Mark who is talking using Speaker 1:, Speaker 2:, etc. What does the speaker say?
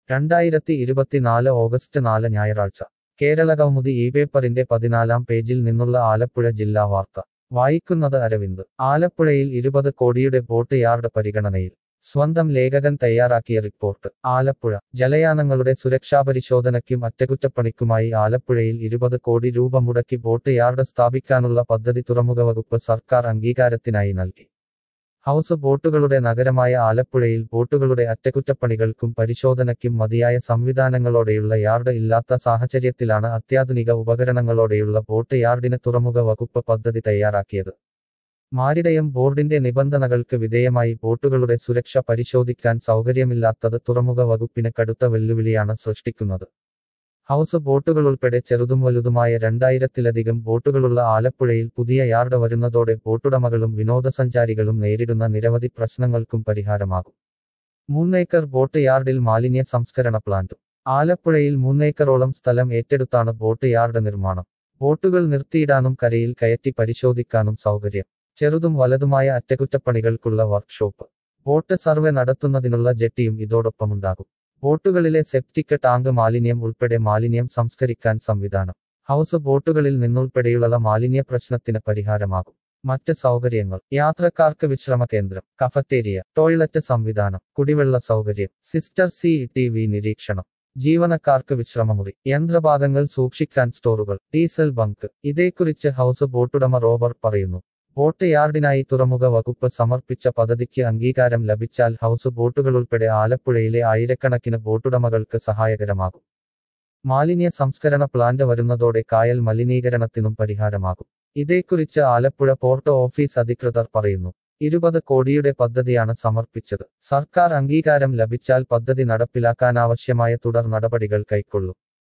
Speaker 1: രണ്ടായിരത്തി ഇരുപത്തിനാല് ഓഗസ്റ്റ് നാല് ഞായറാഴ്ച കേരള കൗമുദി ഈ പേപ്പറിന്റെ പതിനാലാം പേജിൽ നിന്നുള്ള ആലപ്പുഴ ജില്ലാ വാർത്ത വായിക്കുന്നത് അരവിന്ദ് ആലപ്പുഴയിൽ ഇരുപത് കോടിയുടെ ബോട്ട് യാർഡ് പരിഗണനയിൽ സ്വന്തം ലേഖകൻ തയ്യാറാക്കിയ റിപ്പോർട്ട് ആലപ്പുഴ ജലയാനങ്ങളുടെ സുരക്ഷാപരിശോധനയ്ക്കും അറ്റകുറ്റപ്പണിക്കുമായി ആലപ്പുഴയിൽ ഇരുപത് കോടി രൂപ മുടക്കി ബോട്ട് യാർഡ് സ്ഥാപിക്കാനുള്ള പദ്ധതി തുറമുഖ വകുപ്പ് സർക്കാർ അംഗീകാരത്തിനായി നൽകി ഹൗസ് ബോട്ടുകളുടെ നഗരമായ ആലപ്പുഴയിൽ ബോട്ടുകളുടെ അറ്റകുറ്റപ്പണികൾക്കും പരിശോധനയ്ക്കും മതിയായ സംവിധാനങ്ങളോടെയുള്ള യാർഡ് ഇല്ലാത്ത സാഹചര്യത്തിലാണ് അത്യാധുനിക ഉപകരണങ്ങളോടെയുള്ള ബോട്ട് യാർഡിന് തുറമുഖ വകുപ്പ് പദ്ധതി തയ്യാറാക്കിയത് മാരിടയം ബോർഡിന്റെ നിബന്ധനകൾക്ക് വിധേയമായി ബോട്ടുകളുടെ സുരക്ഷ പരിശോധിക്കാൻ സൗകര്യമില്ലാത്തത് തുറമുഖ വകുപ്പിന് കടുത്ത വെല്ലുവിളിയാണ് സൃഷ്ടിക്കുന്നത് ഹൗസ് ബോട്ടുകളുൾപ്പെടെ ചെറുതും വലുതുമായ രണ്ടായിരത്തിലധികം ബോട്ടുകളുള്ള ആലപ്പുഴയിൽ പുതിയ യാർഡ് വരുന്നതോടെ ബോട്ടുടമകളും വിനോദസഞ്ചാരികളും നേരിടുന്ന നിരവധി പ്രശ്നങ്ങൾക്കും പരിഹാരമാകും മൂന്നേക്കർ ബോട്ട് യാർഡിൽ മാലിന്യ സംസ്കരണ പ്ലാന്റും ആലപ്പുഴയിൽ മൂന്നേക്കറോളം സ്ഥലം ഏറ്റെടുത്താണ് ബോട്ട് യാർഡ് നിർമ്മാണം ബോട്ടുകൾ നിർത്തിയിടാനും കരയിൽ കയറ്റി പരിശോധിക്കാനും സൗകര്യം ചെറുതും വലതുമായ അറ്റകുറ്റപ്പണികൾക്കുള്ള വർക്ക്ഷോപ്പ് ബോട്ട് സർവേ നടത്തുന്നതിനുള്ള ജെട്ടിയും ഇതോടൊപ്പമുണ്ടാകും ബോട്ടുകളിലെ സെപ്റ്റിക് ടാങ്ക് മാലിന്യം ഉൾപ്പെടെ മാലിന്യം സംസ്കരിക്കാൻ സംവിധാനം ഹൗസ് ബോട്ടുകളിൽ നിന്നുൾപ്പെടെയുള്ള മാലിന്യ പ്രശ്നത്തിന് പരിഹാരമാകും മറ്റ് സൗകര്യങ്ങൾ യാത്രക്കാർക്ക് വിശ്രമ കേന്ദ്രം കഫറ്റേരിയ ടോയ്ലറ്റ് സംവിധാനം കുടിവെള്ള സൗകര്യം സിസ്റ്റർ സി ടി വി നിരീക്ഷണം ജീവനക്കാർക്ക് വിശ്രമമുറി യന്ത്രഭാഗങ്ങൾ സൂക്ഷിക്കാൻ സ്റ്റോറുകൾ ഡീസൽ ബങ്ക് ഇതേക്കുറിച്ച് ഹൗസ് ബോട്ടുടമ റോബർ പറയുന്നു ബോട്ട് യാർഡിനായി തുറമുഖ വകുപ്പ് സമർപ്പിച്ച പദ്ധതിക്ക് അംഗീകാരം ലഭിച്ചാൽ ഹൗസ് ബോട്ടുകളുൾപ്പെടെ ആലപ്പുഴയിലെ ആയിരക്കണക്കിന് ബോട്ടുടമകൾക്ക് സഹായകരമാകും മാലിന്യ സംസ്കരണ പ്ലാന്റ് വരുന്നതോടെ കായൽ മലിനീകരണത്തിനും പരിഹാരമാകും ഇതേക്കുറിച്ച് ആലപ്പുഴ പോർട്ട് ഓഫീസ് അധികൃതർ പറയുന്നു ഇരുപത് കോടിയുടെ പദ്ധതിയാണ് സമർപ്പിച്ചത് സർക്കാർ അംഗീകാരം ലഭിച്ചാൽ പദ്ധതി നടപ്പിലാക്കാനാവശ്യമായ തുടർ നടപടികൾ കൈക്കൊള്ളും